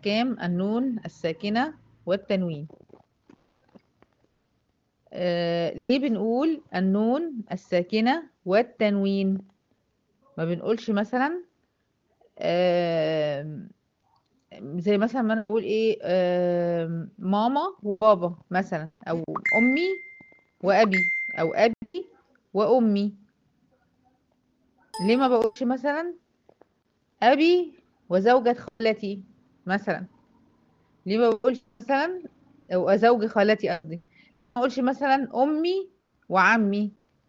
أحكام النون الساكنة والتنوين آه ليه بنقول النون الساكنة والتنوين ما بنقولش مثلا آه زي مثلا ما انا بقول ايه آه ماما وبابا مثلا او امي وابي او ابي وامي ليه ما بقولش مثلا ابي وزوجة خالتي مثلا ليه ما بقولش مثلا او زوج خالتي قصدي ما اقولش مثلا امي وعمي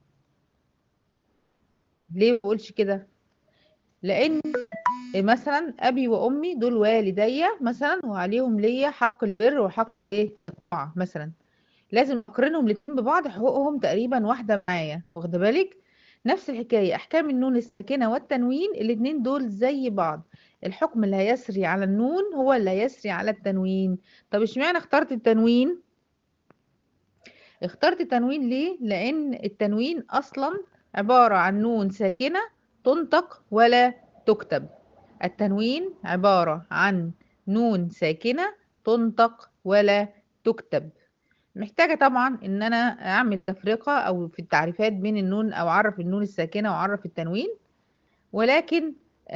ليه ما بقولش كده لان مثلا ابي وامي دول والدي مثلا وعليهم ليا حق البر وحق ايه الطاعه مثلا لازم اقارنهم الاثنين ببعض حقوقهم تقريبا واحده معايا واخده بالك نفس الحكايه احكام النون الساكنه والتنوين الاثنين دول زي بعض الحكم اللي هيسري على النون هو اللي هيسري على التنوين طب اشمعنى اخترت التنوين اخترت التنوين ليه لان التنوين اصلا عباره عن نون ساكنه تنطق ولا تكتب التنوين عبارة عن نون ساكنة تنطق ولا تكتب محتاجة طبعا ان انا اعمل تفرقة او في التعريفات بين النون او اعرف النون الساكنة واعرف التنوين ولكن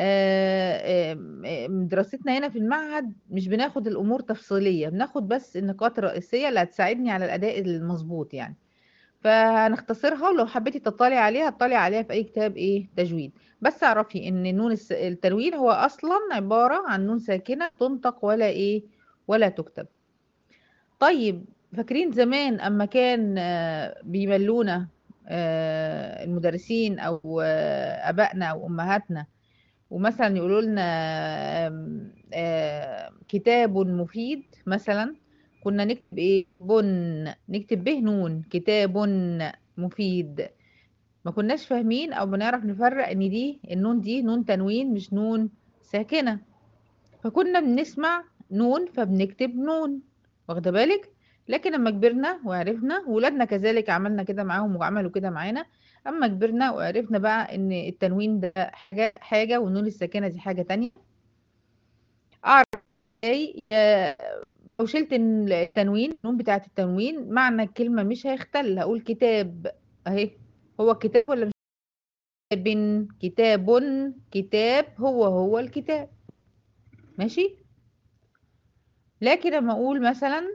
دراستنا هنا في المعهد مش بناخد الامور تفصيلية بناخد بس النقاط الرئيسية اللي هتساعدني على الاداء المظبوط يعني فهنختصرها ولو حبيتي تطلعي عليها اطلعي عليها في اي كتاب ايه تجويد بس اعرفي ان نون التنوين هو اصلا عبارة عن نون ساكنة تنطق ولا ايه ولا تكتب طيب فاكرين زمان اما كان بيملونا المدرسين او ابائنا او امهاتنا ومثلا يقولوا لنا كتاب مفيد مثلا كنا نكتب ايه بن نكتب به نون كتاب مفيد ما كناش فاهمين او بنعرف نفرق ان دي النون دي نون تنوين مش نون ساكنة فكنا بنسمع نون فبنكتب نون واخده بالك لكن لما كبرنا وعرفنا ولادنا كذلك عملنا كده معاهم وعملوا كده معانا اما كبرنا وعرفنا بقى ان التنوين ده حاجة حاجة والنون الساكنة دي حاجة تانية اعرف ازاي لو شلت التنوين النون بتاعت التنوين معنى الكلمة مش هيختل هقول كتاب اهي هو كتاب ولا مش كتاب كتاب كتاب هو هو الكتاب ماشي لكن لما اقول مثلا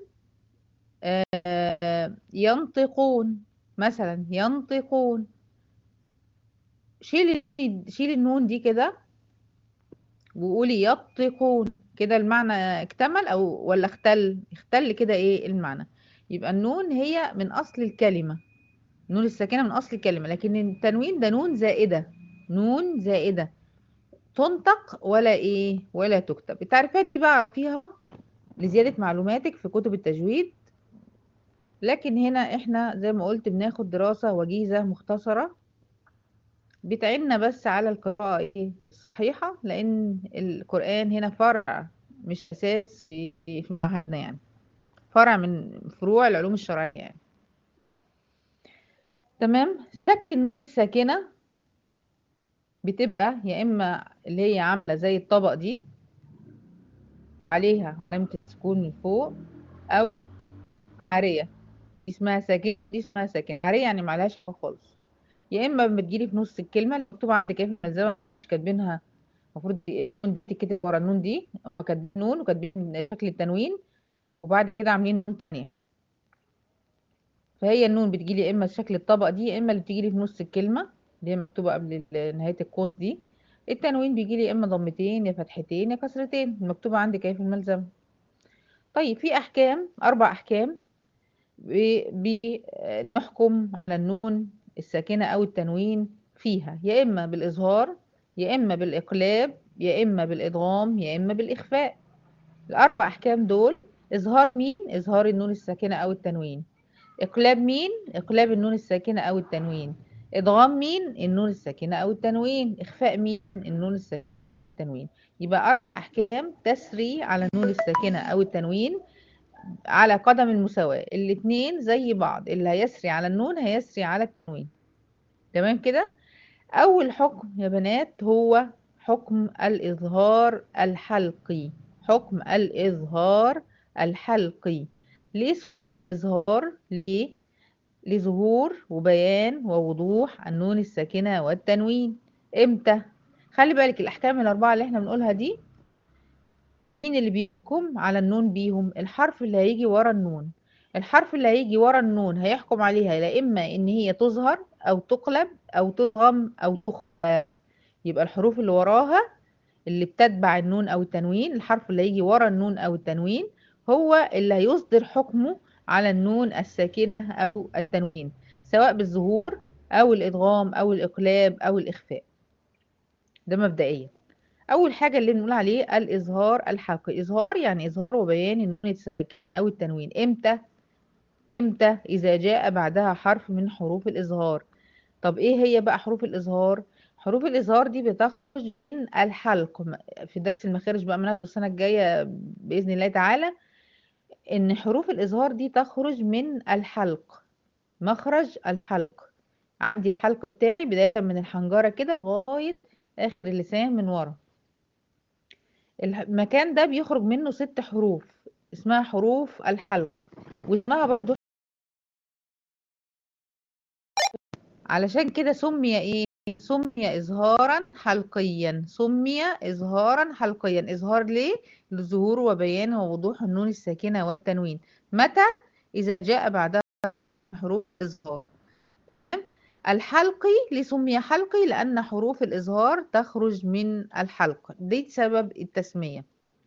ينطقون مثلا ينطقون شيل شيل النون دي كده وقولي يطقون كده المعنى اكتمل او ولا اختل اختل كده ايه المعنى يبقى النون هي من اصل الكلمة النون الساكنة من اصل الكلمة لكن التنوين ده نون زائدة نون زائدة تنطق ولا ايه ولا تكتب التعريفات دي بقى فيها لزيادة معلوماتك في كتب التجويد لكن هنا احنا زي ما قلت بناخد دراسة وجيزة مختصرة بتعيننا بس على القراءة ايه صحيحة لأن القرآن هنا فرع مش أساس في في معهدنا يعني فرع من فروع العلوم الشرعية يعني تمام ساكن ساكنة بتبقى يا إما اللي هي عاملة زي الطبق دي عليها علامة السكون من فوق أو عارية دي اسمها ساكنة دي اسمها ساكنة عارية يعني معلهاش حاجة خالص يا إما بتجيلي في نص الكلمة اللي مكتوبة عندك كيف الملزمة مش كاتبينها المفروض النون دي تتكتب ورا النون دي كاتبين نون وكاتبين شكل التنوين وبعد كده عاملين نون تانية فهي النون بتجيلي يا اما شكل الطبق دي يا اما اللي بتجيلي في نص الكلمه اللي هي مكتوبه قبل نهايه القوس دي التنوين بيجيلي يا اما ضمتين يا فتحتين يا كسرتين المكتوبه عندك اهي في الملزمه طيب في احكام اربع احكام بنحكم على النون الساكنه او التنوين فيها يا اما بالاظهار يا إما بالإقلاب يا إما بالإدغام يا إما بالإخفاء الأربع أحكام دول إظهار مين؟ إظهار النون الساكنة أو التنوين إقلاب مين؟ إقلاب النون الساكنة أو التنوين إدغام مين؟ النون الساكنة أو التنوين إخفاء مين؟ النون الساكنة التنوين يبقى أربع أحكام تسري على النون الساكنة أو التنوين على قدم المساواة الاتنين زي بعض اللي هيسري على النون هيسري على التنوين تمام كده؟ أول حكم يا بنات هو حكم الإظهار الحلقي حكم الإظهار الحلقي ليه إظهار ليه لظهور وبيان ووضوح النون الساكنة والتنوين امتى خلي بالك الأحكام الأربعة اللي احنا بنقولها دي مين اللي بيحكم على النون بيهم الحرف اللي هيجي ورا النون الحرف اللي هيجي ورا النون هيحكم عليها لا إما إن هي تظهر أو تقلب أو تضغم أو تخفى يبقى الحروف اللي وراها اللي بتتبع النون أو التنوين الحرف اللي هيجي ورا النون أو التنوين هو اللي هيصدر حكمه على النون الساكنة أو التنوين سواء بالظهور أو الإدغام أو الإقلاب أو الإخفاء ده مبدئيا أول حاجة اللي بنقول عليه الإظهار الحقيقي إظهار يعني إظهار وبيان النون الساكنة أو التنوين إمتى؟ إمتى؟ إذا جاء بعدها حرف من حروف الإظهار طب إيه هي بقى حروف الإظهار؟ حروف الإظهار دي بتخرج من الحلق في درس المخارج بقى من السنة الجاية بإذن الله تعالى إن حروف الإظهار دي تخرج من الحلق مخرج الحلق عندي الحلق بتاعي بداية من الحنجرة كده لغاية آخر اللسان من ورا المكان ده بيخرج منه ست حروف اسمها حروف الحلق واسمها برضه علشان كده سمي ايه سمي إظهارا حلقيا سمي إظهارا حلقيا إظهار ليه لظهور وبيان ووضوح النون الساكنة والتنوين متى إذا جاء بعدها حروف الإظهار الحلقي لسمي حلقي لأن حروف الإظهار تخرج من الحلق دي سبب التسمية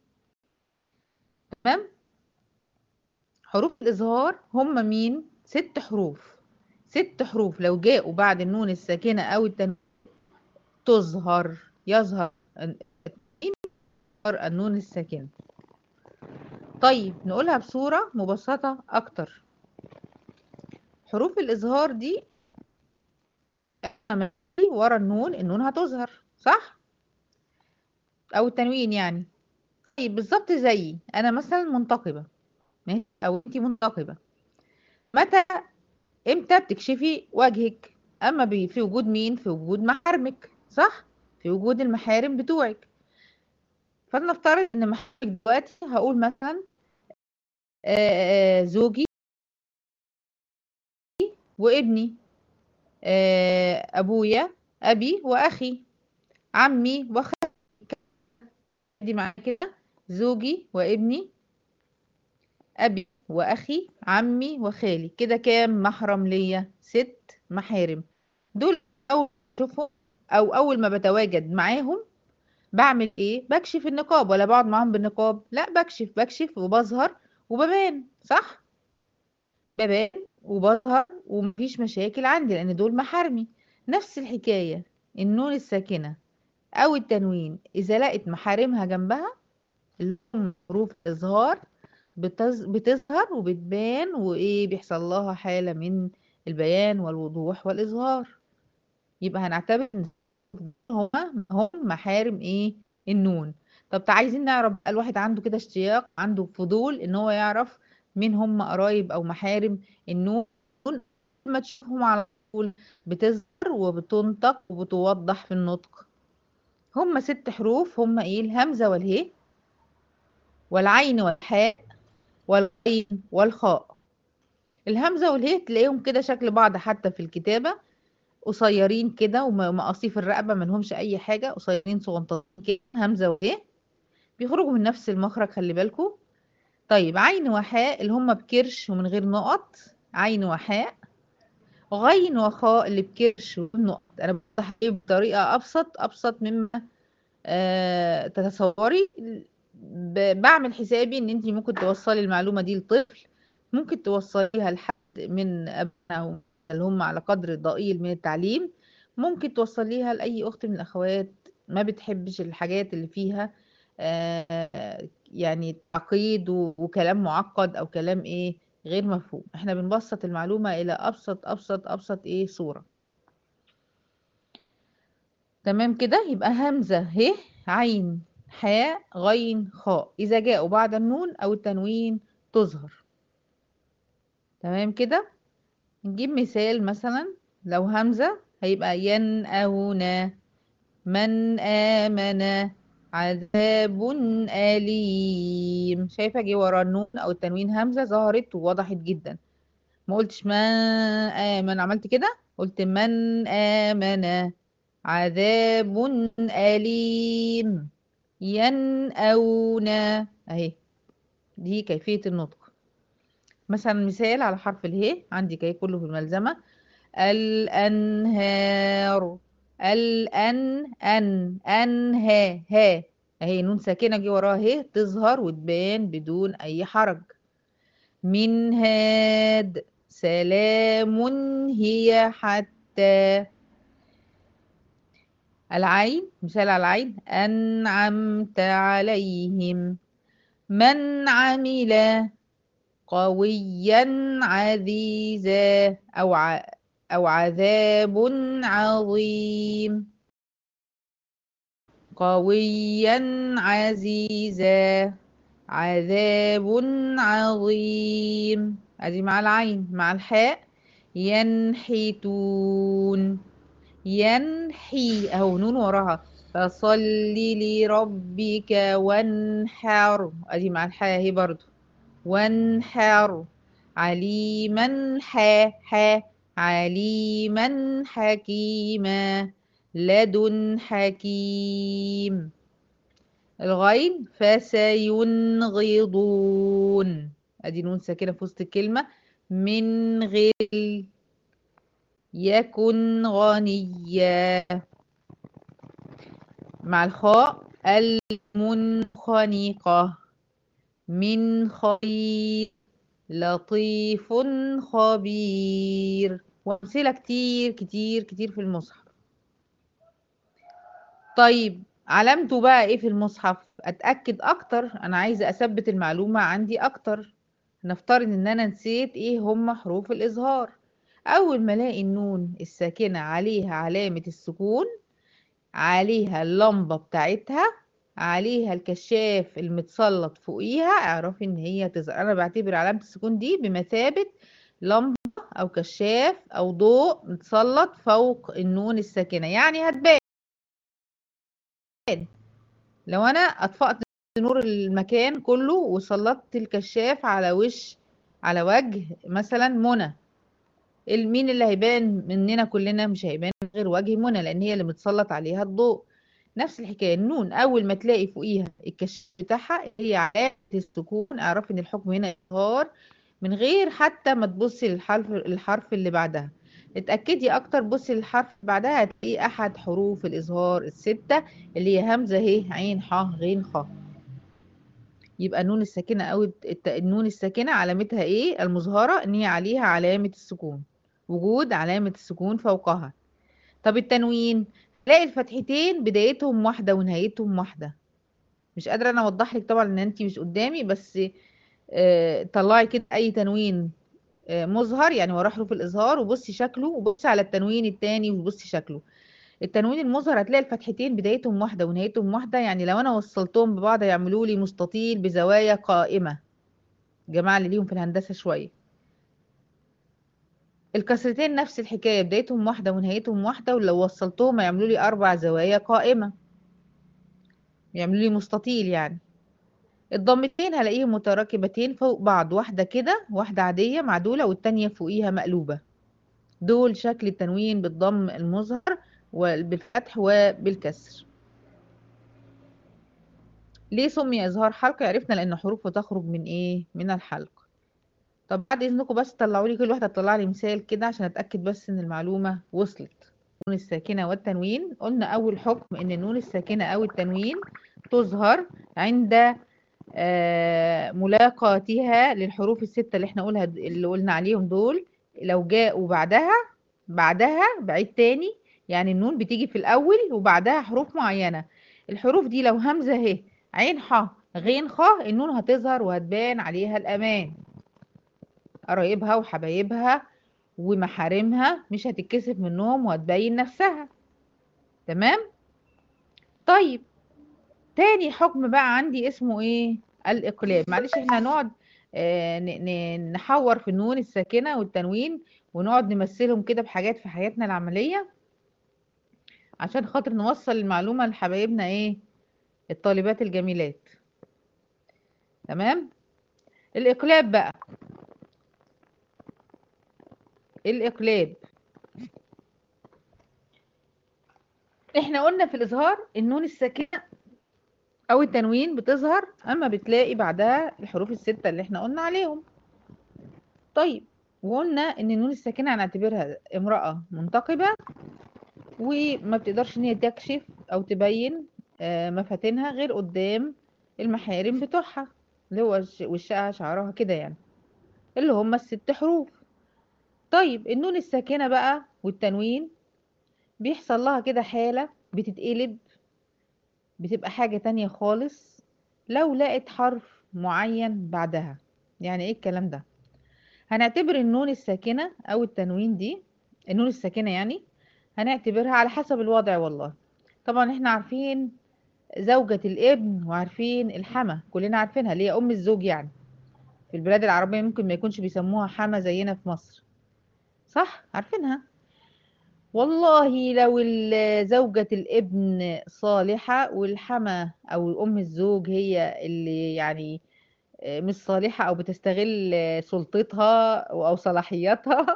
تمام حروف الإظهار هم مين ست حروف ست حروف لو جاءوا بعد النون الساكنة أو التنوين تظهر يظهر النون الساكنة طيب نقولها بصورة مبسطة أكتر حروف الإظهار دي ورا النون النون هتظهر صح أو التنوين يعني طيب بالظبط زيي أنا مثلا منتقبة أو أنتي منتقبة متى امتى بتكشفي وجهك اما في وجود مين في وجود محارمك صح في وجود المحارم بتوعك فلنفترض ان محارمك دلوقتي هقول مثلا زوجي وابني ابويا ابي واخي عمي وخالي دي معايا كده زوجي وابني ابي واخي عمي وخالي كده كام محرم ليا ست محارم دول اول شوفهم او اول ما بتواجد معاهم بعمل ايه بكشف النقاب ولا بقعد معاهم بالنقاب لا بكشف بكشف وبظهر وببان صح ببان وبظهر ومفيش مشاكل عندي لان دول محارمي نفس الحكاية النون الساكنة او التنوين اذا لقت محارمها جنبها حروف اظهار بتز... بتظهر وبتبان وايه بيحصل لها حالة من البيان والوضوح والإظهار يبقى هنعتبر ان هما هم محارم ايه النون طب عايزين نعرف بقى الواحد عنده كده اشتياق عنده فضول ان هو يعرف مين هم قرايب او محارم النون ما تشوفهم على طول بتظهر وبتنطق وبتوضح في النطق هم ست حروف هم ايه الهمزة والهاء والعين والحاء والغين والخاء الهمزة والهاء تلاقيهم كده شكل بعض حتى في الكتابة قصيرين كده ومقاصي في الرقبة ملهمش أي حاجة قصيرين صغنطين كده همزة وهاء بيخرجوا من نفس المخرج خلي بالكم طيب عين وحاء اللي هم بكرش ومن غير نقط عين وحاء غين وخاء اللي بكرش ونقط أنا بوضح بطريقة أبسط أبسط مما آه تتصوري بعمل حسابي ان انت ممكن توصلي المعلومه دي لطفل ممكن توصليها لحد من ابنائهم اللي هم على قدر ضئيل من التعليم ممكن توصليها لاي اخت من الاخوات ما بتحبش الحاجات اللي فيها آه يعني تعقيد وكلام معقد او كلام ايه غير مفهوم احنا بنبسط المعلومه الى ابسط ابسط ابسط ايه صوره تمام كده يبقى همزه ه عين حاء غين خاء إذا جاءوا بعد النون أو التنوين تظهر تمام كده نجيب مثال مثلا لو همزة هيبقى ينأون من آمن عذاب أليم شايفة جه ورا النون أو التنوين همزة ظهرت ووضحت جدا ما قلتش من آمن عملت كده قلت من آمن عذاب أليم ينأون أهي دي كيفية النطق مثلا مثال على حرف اله عندي كي كله في الملزمة الأنهار الأن أن أنها ها أهي نون ساكنة جه وراها ه تظهر وتبان بدون أي حرج من هاد سلام هي حتى العين مثال على العين أنعمت عليهم من عمل قويا عزيزا أو ع... أو عذاب عظيم قويا عزيزا عذاب عظيم ادي مع العين مع الحاء ينحتون ينحي اهو نون وراها فصل لربك وانحر ادي مع الحاء اهي برضو وانحر عليما حا حا عليما حكيما لدن حكيم الغين فسينغضون ادي نون ساكنه في وسط الكلمه من غل يكن غنيا مع الخاء المنخنقه من خير لطيف خبير وامثله كتير كتير كتير في المصحف طيب علامته بقى ايه في المصحف اتاكد اكتر انا عايزه اثبت المعلومه عندي اكتر نفترض ان انا نسيت ايه هم حروف الاظهار اول ما الاقي النون الساكنه عليها علامه السكون عليها اللمبه بتاعتها عليها الكشاف المتسلط فوقيها اعرفي ان هي تظهر انا بعتبر علامه السكون دي بمثابه لمبه او كشاف او ضوء متسلط فوق النون الساكنه يعني هتبان لو انا اطفأت نور المكان كله وسلطت الكشاف على وش على وجه مثلا منى مين اللي هيبان مننا كلنا مش هيبان غير وجه منى لان هي اللي متسلط عليها الضوء نفس الحكايه النون اول ما تلاقي فوقيها الكشاف بتاعها هي علامه السكون اعرفي ان الحكم هنا اظهار من غير حتى ما تبصي للحرف الحرف اللي بعدها اتأكدي أكتر بصي للحرف بعدها هتلاقي أحد حروف الإظهار الستة اللي هي همزة ه عين ح غين خ يبقى النون الساكنة أو النون الساكنة علامتها إيه المظهرة إن هي عليها علامة السكون وجود علامة السكون فوقها طب التنوين تلاقي الفتحتين بدايتهم واحدة ونهايتهم واحدة مش قادرة أنا أوضح لك طبعا إن أنتي مش قدامي بس آه طلعي كده أي تنوين مظهر يعني وراه حروف الإظهار وبصي شكله وبصي على التنوين التاني وبصي شكله التنوين المظهر هتلاقي الفتحتين بدايتهم واحدة ونهايتهم واحدة يعني لو أنا وصلتهم ببعض هيعملوا لي مستطيل بزوايا قائمة جماعة اللي ليهم في الهندسة شوية الكسرتين نفس الحكاية بدايتهم واحدة ونهايتهم واحدة ولو وصلتهم هيعملوا لي أربع زوايا قائمة يعملوا لي مستطيل يعني الضمتين هلاقيهم متراكبتين فوق بعض واحدة كده واحدة عادية معدولة والتانية فوقيها مقلوبة دول شكل التنوين بالضم المظهر وبالفتح وبالكسر ليه سمي إظهار حلق عرفنا لأن حروفه تخرج من إيه من الحلق طب بعد إذنكم بس طلعوا لي كل واحدة تطلع لي مثال كده عشان أتأكد بس إن المعلومة وصلت النون الساكنة والتنوين قلنا أول حكم إن النون الساكنة أو التنوين تظهر عند آه ملاقاتها للحروف الستة اللي احنا قولها اللي قلنا عليهم دول لو جاءوا بعدها بعدها بعيد تاني يعني النون بتيجي في الأول وبعدها حروف معينة الحروف دي لو همزة ه عين ح غين خ النون هتظهر وهتبان عليها الأمان قرايبها وحبايبها ومحارمها مش هتتكسف منهم وهتبين نفسها تمام طيب تاني حكم بقى عندي اسمه ايه الاقلاب معلش احنا هنقعد آه نحور في النون الساكنه والتنوين ونقعد نمثلهم كده بحاجات في حياتنا العمليه عشان خاطر نوصل المعلومه لحبايبنا ايه الطالبات الجميلات تمام الإقلاب بقى الإقلاب احنا قلنا في الإظهار النون الساكنة أو التنوين بتظهر أما بتلاقي بعدها الحروف الستة اللي احنا قلنا عليهم طيب وقلنا إن النون الساكنة هنعتبرها امرأة منتقبة وما بتقدرش إن هي تكشف أو تبين آه، مفاتنها غير قدام المحارم بتوعها اللي هو وش- وشها شعرها كده يعني اللي هم الست حروف طيب النون الساكنة بقى والتنوين بيحصل لها كده حالة بتتقلب بتبقى حاجة تانية خالص لو لقت حرف معين بعدها يعني ايه الكلام ده هنعتبر النون الساكنة او التنوين دي النون الساكنة يعني هنعتبرها على حسب الوضع والله طبعا احنا عارفين زوجة الابن وعارفين الحما كلنا عارفينها اللي هي ام الزوج يعني في البلاد العربية ممكن ما يكونش بيسموها حما زينا في مصر صح عارفينها والله لو ال- زوجة الابن صالحة والحما أو أم الزوج هي اللي يعني آه، مش صالحة أو بتستغل آه، سلطتها أو أو صلاحياتها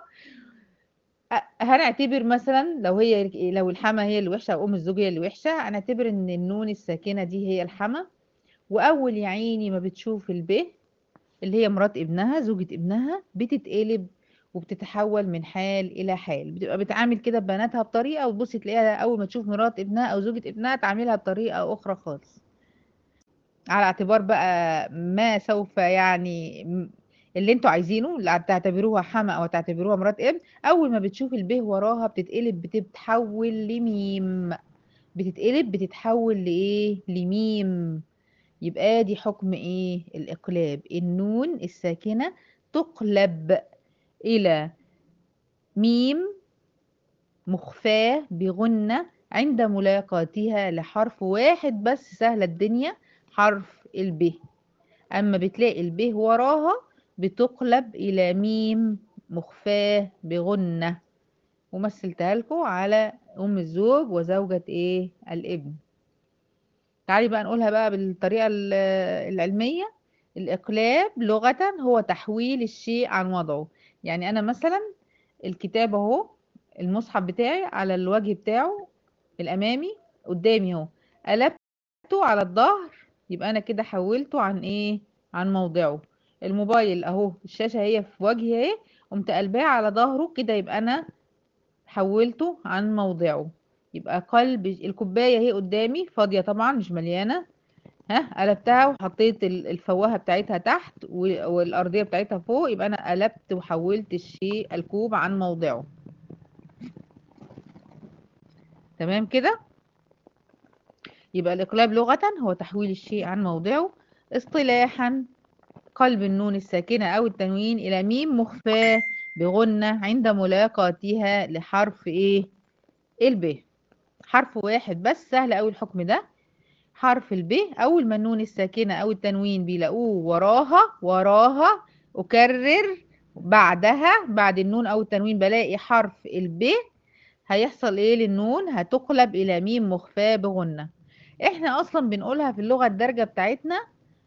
أ- هنعتبر مثلا لو هي لو الحما هي اللي وحشة أو أم الزوج هي اللي وحشة هنعتبر إن النون الساكنة دي هي الحما وأول يا عيني ما بتشوف الب اللي هي مرات ابنها زوجة ابنها بتتقلب وبتتحول من حال إلى حال بتبقى بتعامل كده ببناتها بطريقة وتبص تلاقيها أول ما تشوف مرات ابنها أو زوجة ابنها تعاملها بطريقة أخرى خالص على اعتبار بقى ما سوف يعني م- اللي انتوا عايزينه اللي تعتبروها حما أو تعتبروها مرات ابن أول ما بتشوف الب وراها بتتقلب بتتحول لميم بتتقلب بتتحول لإيه لميم يبقى دي حكم ايه الإقلاب النون الساكنة تقلب إلى ميم مخفاة بغنة عند ملاقاتها لحرف واحد بس سهلة الدنيا حرف الب أما بتلاقي الب وراها بتقلب إلى ميم مخفاة بغنة ومثلتها لكم على أم الزوج وزوجة إيه الابن تعالي بقى نقولها بقى بالطريقة ال- العلمية الإقلاب لغة هو تحويل الشيء عن وضعه يعني أنا مثلا الكتاب أهو المصحف بتاعي على الوجه بتاعه الأمامي قدامي أهو قلبته على الظهر يبقى أنا كده حولته عن إيه عن موضعه الموبايل أهو الشاشة هي في وجهي أهي قمت قلباه على ظهره كده يبقى أنا حولته عن موضعه يبقى قلب الكوباية اهي قدامي فاضية طبعا مش مليانة ها قلبتها وحطيت ال- الفواهة بتاعتها تحت و- والأرضية بتاعتها فوق يبقى أنا قلبت وحولت الشيء الكوب عن موضعه تمام كده يبقى الإقلاب لغة هو تحويل الشيء عن موضعه اصطلاحا قلب النون الساكنة أو التنوين إلى ميم مخفاة بغنة عند ملاقاتها لحرف إيه الب حرف واحد بس سهل أوي الحكم ده حرف الب أول ما النون الساكنة أو التنوين بيلاقوه وراها وراها أكرر بعدها بعد النون أو التنوين بلاقي حرف الب هيحصل إيه للنون هتقلب إلى ميم مخفاة بغنة إحنا أصلا بنقولها في اللغة الدارجة بتاعتنا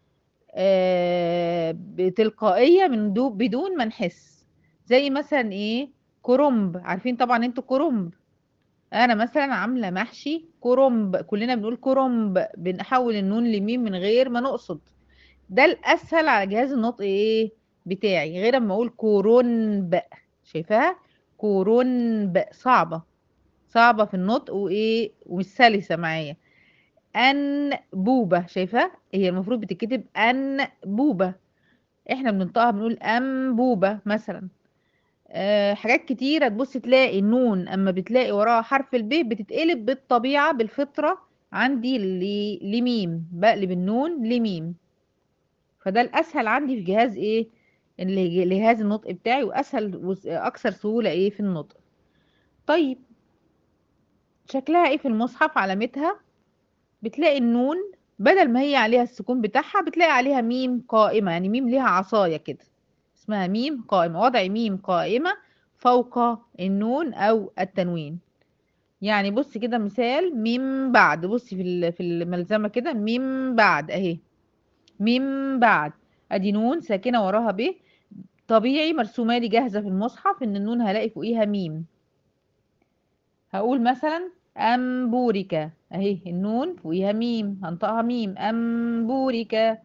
آه، بتلقائية من دو بدون ما نحس زي مثلا إيه كرنب عارفين طبعا انتوا كرنب انا مثلا عامله محشي كرنب كلنا بنقول كرنب بنحول النون لميم من غير ما نقصد ده الاسهل على جهاز النطق ايه بتاعي غير اما اقول كرنب شايفاها كرنب صعبه صعبه في النطق وايه ومش سلسه معايا انبوبه شايفاها هي المفروض بتتكتب انبوبه احنا بننطقها بنقول انبوبه مثلا آه، حاجات كتيرة تبص تلاقي النون اما بتلاقي وراها حرف الب بتتقلب بالطبيعة بالفطرة عندي ل- لميم بقلب النون لميم فده الاسهل عندي في جهاز ايه اللي جهاز النطق بتاعي واسهل وس- اكثر سهولة ايه في النطق طيب شكلها ايه في المصحف علامتها بتلاقي النون بدل ما هي عليها السكون بتاعها بتلاقي عليها ميم قائمة يعني ميم ليها عصاية كده اسمها ميم قائمة وضع ميم قائمة فوق النون أو التنوين يعني بص كده مثال من بعد بصي في ال- في الملزمة كده من بعد اهي من بعد ادي نون ساكنة وراها ب طبيعي مرسومة لي جاهزة في المصحف ان النون هلاقي فوقيها ميم هقول مثلا أنبورك اهي النون فوقيها ميم هنطقها ميم أنبورك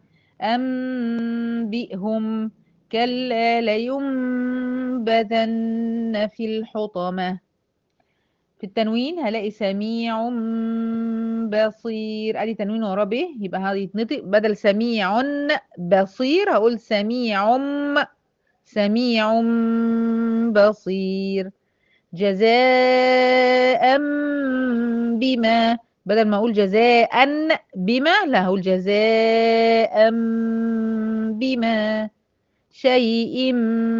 أنبئهم كلا لينبذن في الحطمة في التنوين هلاقي سميع بصير ادي تنوين وراه ب يبقى هيتنطق بدل سميع بصير هقول سميع سميع بصير جزاء بما بدل ما اقول جزاء بما لا هقول جزاء بما شيء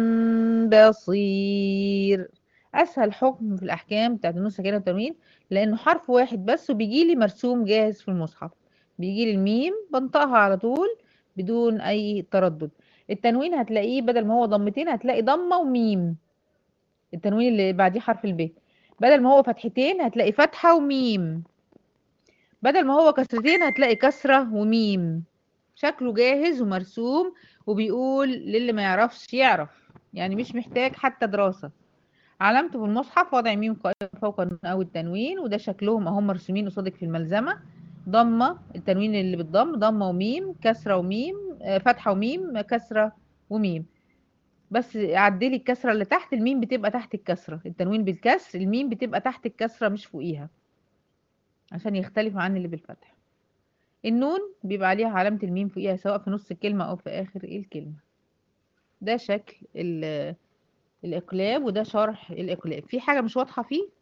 بصير اسهل حكم في الاحكام بتاعت النون الساكنه والتنوين لانه حرف واحد بس وبيجي لي مرسوم جاهز في المصحف بيجي لي الميم بنطقها على طول بدون اي تردد التنوين هتلاقيه بدل ما هو ضمتين هتلاقي ضمه وميم التنوين اللي بعديه حرف الب بدل ما هو فتحتين هتلاقي فتحه وميم بدل ما هو كسرتين هتلاقي كسره وميم شكله جاهز ومرسوم وبيقول للي ما يعرفش يعرف يعني مش محتاج حتى دراسة علامته في المصحف وضع ميم قائمة فوق النون أو التنوين وده شكلهم أهم مرسومين قصادك في الملزمة ضمة التنوين اللي بالضم ضمة وميم كسرة وميم آه، فتحة وميم كسرة وميم بس عدلي الكسرة اللي تحت الميم بتبقى تحت الكسرة التنوين بالكسر الميم بتبقى تحت الكسرة مش فوقيها عشان يختلف عن اللي بالفتح النون بيبقى عليها علامة الميم فوقيها سواء في نص الكلمة أو في آخر الكلمة ده شكل ال- الإقلاب وده شرح الإقلاب في حاجة مش واضحة فيه